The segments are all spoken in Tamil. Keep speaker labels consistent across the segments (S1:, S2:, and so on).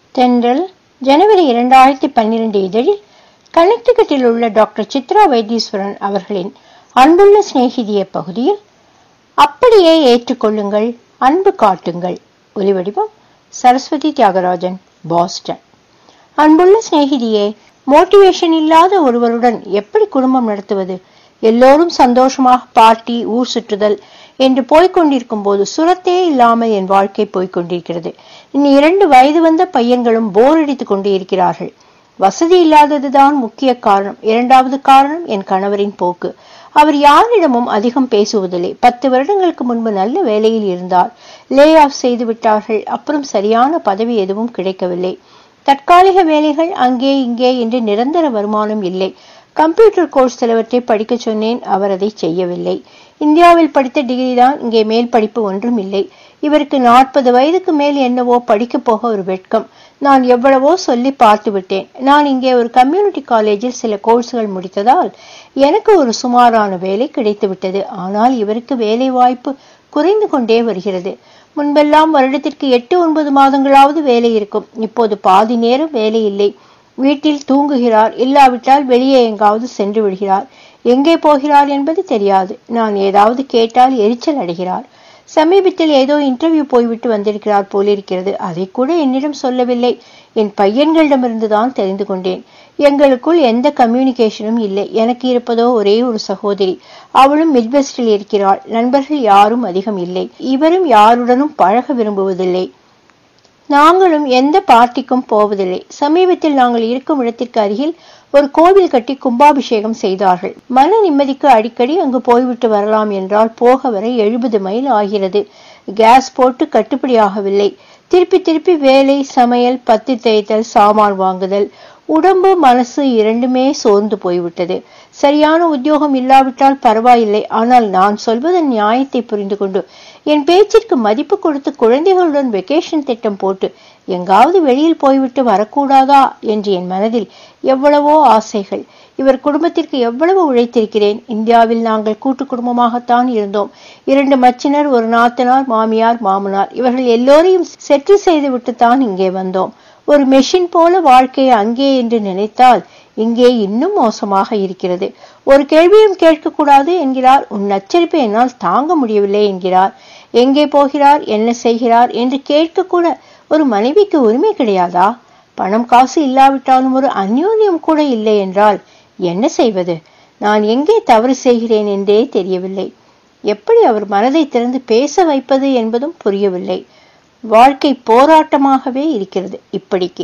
S1: தென்றல் ஜனவரி இரண்டாயிரத்தி பன்னிரண்டு இதழில் கனெக்டிகட்டில் உள்ள டாக்டர் சித்ரா வைத்தீஸ்வரன் அவர்களின் அன்புள்ள சிநேகிதிய பகுதியில் அப்படியே ஏற்றுக்கொள்ளுங்கள் அன்பு காட்டுங்கள் ஒலிவடிவம் சரஸ்வதி தியாகராஜன் பாஸ்டன் அன்புள்ள சிநேகிதியே மோட்டிவேஷன் இல்லாத ஒருவருடன் எப்படி குடும்பம் நடத்துவது எல்லோரும் சந்தோஷமாக பார்ட்டி ஊர் சுற்றுதல் என்று போய்கொண்டிருக்கும் போது சுரத்தே இல்லாமல் என் வாழ்க்கை போய்கொண்டிருக்கிறது இன்னும் இரண்டு வயது வந்த பையன்களும் போர் அடித்துக் கொண்டே இருக்கிறார்கள் வசதி இல்லாததுதான் முக்கிய காரணம் இரண்டாவது காரணம் என் கணவரின் போக்கு அவர் யாரிடமும் அதிகம் பேசுவதில்லை பத்து வருடங்களுக்கு முன்பு நல்ல வேலையில் இருந்தார் லே ஆஃப் செய்து விட்டார்கள் அப்புறம் சரியான பதவி எதுவும் கிடைக்கவில்லை தற்காலிக வேலைகள் அங்கே இங்கே என்று நிரந்தர வருமானம் இல்லை கம்ப்யூட்டர் கோர்ஸ் சிலவற்றை படிக்க சொன்னேன் அவர் அதை செய்யவில்லை இந்தியாவில் படித்த டிகிரி தான் இங்கே மேல் படிப்பு ஒன்றும் இல்லை இவருக்கு நாற்பது வயதுக்கு மேல் என்னவோ படிக்க போக ஒரு வெட்கம் நான் எவ்வளவோ சொல்லி பார்த்து விட்டேன் நான் இங்கே ஒரு கம்யூனிட்டி காலேஜில் சில கோர்ஸ்கள் முடித்ததால் எனக்கு ஒரு சுமாரான வேலை கிடைத்து விட்டது ஆனால் இவருக்கு வேலை வாய்ப்பு குறைந்து கொண்டே வருகிறது முன்பெல்லாம் வருடத்திற்கு எட்டு ஒன்பது மாதங்களாவது வேலை இருக்கும் இப்போது பாதி நேரம் வேலை இல்லை வீட்டில் தூங்குகிறார் இல்லாவிட்டால் வெளியே எங்காவது சென்று விடுகிறார் எங்கே போகிறார் என்பது தெரியாது நான் ஏதாவது கேட்டால் எரிச்சல் அடைகிறார் சமீபத்தில் ஏதோ இன்டர்வியூ போய்விட்டு வந்திருக்கிறார் போலிருக்கிறது அதை கூட என்னிடம் சொல்லவில்லை என் பையன்களிடமிருந்து தான் தெரிந்து கொண்டேன் எங்களுக்குள் எந்த கம்யூனிகேஷனும் இல்லை எனக்கு இருப்பதோ ஒரே ஒரு சகோதரி அவளும் மிட்வெஸ்டில் இருக்கிறாள் நண்பர்கள் யாரும் அதிகம் இல்லை இவரும் யாருடனும் பழக விரும்புவதில்லை நாங்களும் எந்த பார்ட்டிக்கும் போவதில்லை சமீபத்தில் நாங்கள் இருக்கும் இடத்திற்கு அருகில் ஒரு கோவில் கட்டி கும்பாபிஷேகம் செய்தார்கள் மன நிம்மதிக்கு அடிக்கடி அங்கு போய்விட்டு வரலாம் என்றால் போக வர எழுபது மைல் ஆகிறது கேஸ் போட்டு கட்டுப்படியாகவில்லை திருப்பி திருப்பி வேலை சமையல் பத்தி தேய்த்தல் சாமான் வாங்குதல் உடம்பு மனசு இரண்டுமே சோர்ந்து போய்விட்டது சரியான உத்தியோகம் இல்லாவிட்டால் பரவாயில்லை ஆனால் நான் சொல்வதன் நியாயத்தை புரிந்து கொண்டு என் பேச்சிற்கு மதிப்பு கொடுத்து குழந்தைகளுடன் வெக்கேஷன் திட்டம் போட்டு எங்காவது வெளியில் போய்விட்டு வரக்கூடாதா என்று என் மனதில் எவ்வளவோ ஆசைகள் இவர் குடும்பத்திற்கு எவ்வளவு உழைத்திருக்கிறேன் இந்தியாவில் நாங்கள் கூட்டு குடும்பமாகத்தான் இருந்தோம் இரண்டு மச்சினர் ஒரு நாத்தனார் மாமியார் மாமனார் இவர்கள் எல்லோரையும் செட்டில் செய்து விட்டுத்தான் இங்கே வந்தோம் ஒரு மெஷின் போல வாழ்க்கையை அங்கே என்று நினைத்தால் இங்கே இன்னும் மோசமாக இருக்கிறது ஒரு கேள்வியும் கேட்கக்கூடாது என்கிறார் உன் நச்சரிப்பை என்னால் தாங்க முடியவில்லை என்கிறார் எங்கே போகிறார் என்ன செய்கிறார் என்று கேட்கக்கூட ஒரு மனைவிக்கு உரிமை கிடையாதா பணம் காசு இல்லாவிட்டாலும் ஒரு அந்யோன்யம் கூட இல்லை என்றால் என்ன செய்வது நான் எங்கே தவறு செய்கிறேன் என்றே தெரியவில்லை எப்படி அவர் மனதை திறந்து பேச வைப்பது என்பதும் புரியவில்லை வாழ்க்கை போராட்டமாகவே இருக்கிறது இப்படிக்கு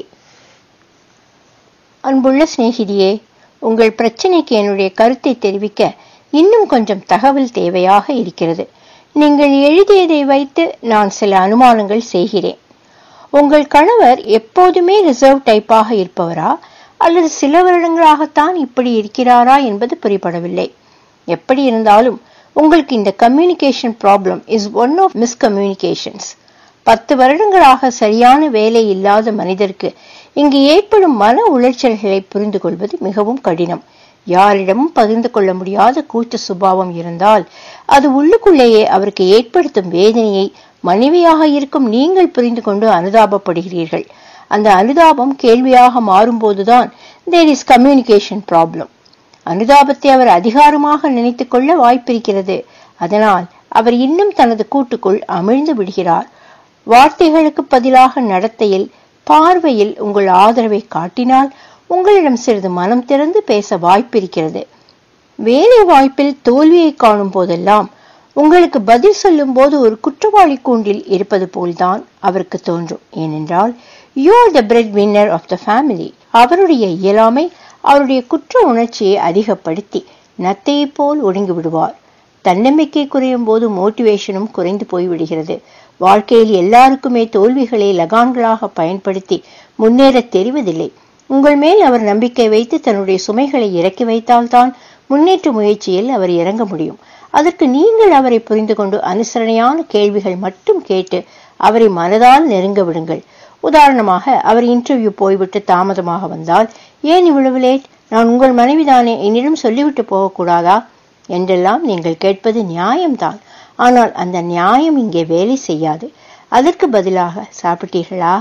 S1: அன்புள்ள சிநேகிதியே உங்கள் பிரச்சனைக்கு என்னுடைய கருத்தை தெரிவிக்க இன்னும் கொஞ்சம் தகவல் தேவையாக இருக்கிறது நீங்கள் எழுதியதை வைத்து நான் சில அனுமானங்கள் செய்கிறேன் உங்கள் கணவர் எப்போதுமே ரிசர்வ் டைப்பாக இருப்பவரா அல்லது சில வருடங்களாகத்தான் இப்படி இருக்கிறாரா என்பது புரிபடவில்லை எப்படி இருந்தாலும் உங்களுக்கு இந்த communication problem is one of miscommunications பத்து வருடங்களாக சரியான வேலை இல்லாத மனிதருக்கு இங்கு ஏற்படும் மன உளைச்சல்களை புரிந்து கொள்வது மிகவும் கடினம் யாரிடமும் பகிர்ந்து கொள்ள முடியாத கூச்ச சுபாவம் இருந்தால் அது உள்ளுக்குள்ளேயே அவருக்கு ஏற்படுத்தும் வேதனையை மனைவியாக இருக்கும் நீங்கள் புரிந்து கொண்டு அனுதாபப்படுகிறீர்கள் அந்த அனுதாபம் கேள்வியாக மாறும்போதுதான் தேர் இஸ் கம்யூனிகேஷன் ப்ராப்ளம் அனுதாபத்தை அவர் அதிகாரமாக நினைத்துக் கொள்ள வாய்ப்பிருக்கிறது அதனால் அவர் இன்னும் தனது கூட்டுக்குள் அமிழ்ந்து விடுகிறார் வார்த்தைகளுக்கு பதிலாக நடத்தையில் பார்வையில் உங்கள் ஆதரவை காட்டினால் உங்களிடம் சிறிது மனம் திறந்து பேச வாய்ப்பிருக்கிறது வேலை வாய்ப்பில் தோல்வியை காணும் போதெல்லாம் உங்களுக்கு பதில் சொல்லும் போது ஒரு குற்றவாளி கூண்டில் இருப்பது போல்தான் அவருக்கு தோன்றும் ஏனென்றால் you are the bread winner of the family அவருடைய இயலாமை அவருடைய குற்ற உணர்ச்சியை அதிகப்படுத்தி நத்தையை போல் ஒடுங்கி விடுவார் தன்னம்பிக்கை குறையும் போது மோட்டிவேஷனும் குறைந்து போய்விடுகிறது வாழ்க்கையில் எல்லாருக்குமே தோல்விகளை லகான்களாக பயன்படுத்தி முன்னேற தெரிவதில்லை உங்கள் மேல் அவர் நம்பிக்கை வைத்து தன்னுடைய சுமைகளை இறக்கி வைத்தால்தான் முன்னேற்ற முயற்சியில் அவர் இறங்க முடியும் அதற்கு நீங்கள் அவரை புரிந்து கொண்டு அனுசரணையான கேள்விகள் மட்டும் கேட்டு அவரை மனதால் நெருங்க விடுங்கள் உதாரணமாக அவர் இன்டர்வியூ போய்விட்டு தாமதமாக வந்தால் ஏன் இவ்வளவு லேட் நான் உங்கள் மனைவிதானே என்னிடம் சொல்லிவிட்டு போகக்கூடாதா என்றெல்லாம் நீங்கள் கேட்பது நியாயம்தான் ஆனால் அந்த நியாயம் இங்கே வேலை செய்யாது அதற்கு பதிலாக சாப்பிட்டீர்களா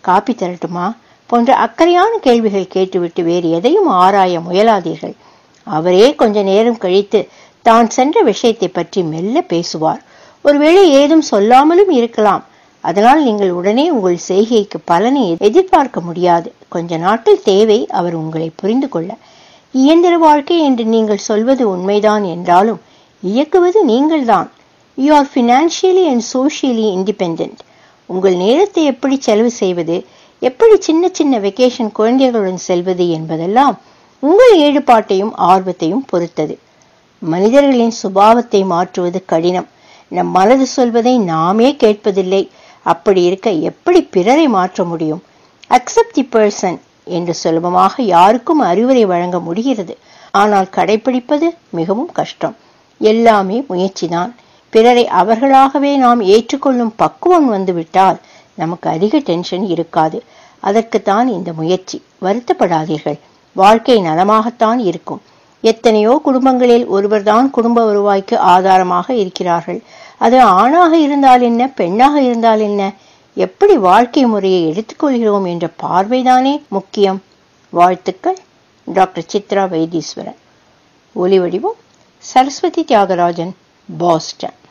S1: காப்பி தரட்டுமா போன்ற அக்கறையான கேள்விகள் கேட்டுவிட்டு வேறு எதையும் ஆராய முயலாதீர்கள் அவரே கொஞ்ச நேரம் கழித்து தான் சென்ற விஷயத்தை பற்றி மெல்ல பேசுவார் ஒருவேளை ஏதும் சொல்லாமலும் இருக்கலாம் அதனால் நீங்கள் உடனே உங்கள் செய்கைக்கு பலனை எதிர்பார்க்க முடியாது கொஞ்ச நாட்கள் தேவை அவர் உங்களை புரிந்து கொள்ள இயந்திர வாழ்க்கை என்று நீங்கள் சொல்வது உண்மைதான் என்றாலும் இயக்குவது நீங்கள்தான் you are financially and socially independent உங்கள் நேரத்தை எப்படி செலவு செய்வது எப்படி சின்ன சின்ன வெக்கேஷன் குழந்தைகளுடன் செல்வது என்பதெல்லாம் உங்கள் ஈடுபாட்டையும் ஆர்வத்தையும் பொறுத்தது மனிதர்களின் சுபாவத்தை மாற்றுவது கடினம் நம் மனது சொல்வதை நாமே கேட்பதில்லை அப்படி இருக்க எப்படி பிறரை மாற்ற முடியும் அக்செப்ட் தி பர்சன் என்று சுலபமாக யாருக்கும் அறிவுரை வழங்க முடிகிறது ஆனால் கடைபிடிப்பது மிகவும் கஷ்டம் எல்லாமே முயற்சிதான் பிறரை அவர்களாகவே நாம் ஏற்றுக்கொள்ளும் பக்குவம் வந்துவிட்டால் நமக்கு அதிக டென்ஷன் இருக்காது அதற்குத்தான் இந்த முயற்சி வருத்தப்படாதீர்கள் வாழ்க்கை நலமாகத்தான் இருக்கும் எத்தனையோ குடும்பங்களில் ஒருவர்தான் குடும்ப வருவாய்க்கு ஆதாரமாக இருக்கிறார்கள் அது ஆணாக இருந்தால் என்ன பெண்ணாக இருந்தால் என்ன எப்படி வாழ்க்கை முறையை எடுத்துக்கொள்கிறோம் என்ற பார்வைதானே முக்கியம் வாழ்த்துக்கள் டாக்டர் சித்ரா வைத்தீஸ்வரன் ஒலி வடிவம் சரஸ்வதி தியாகராஜன் பாஸ்டன்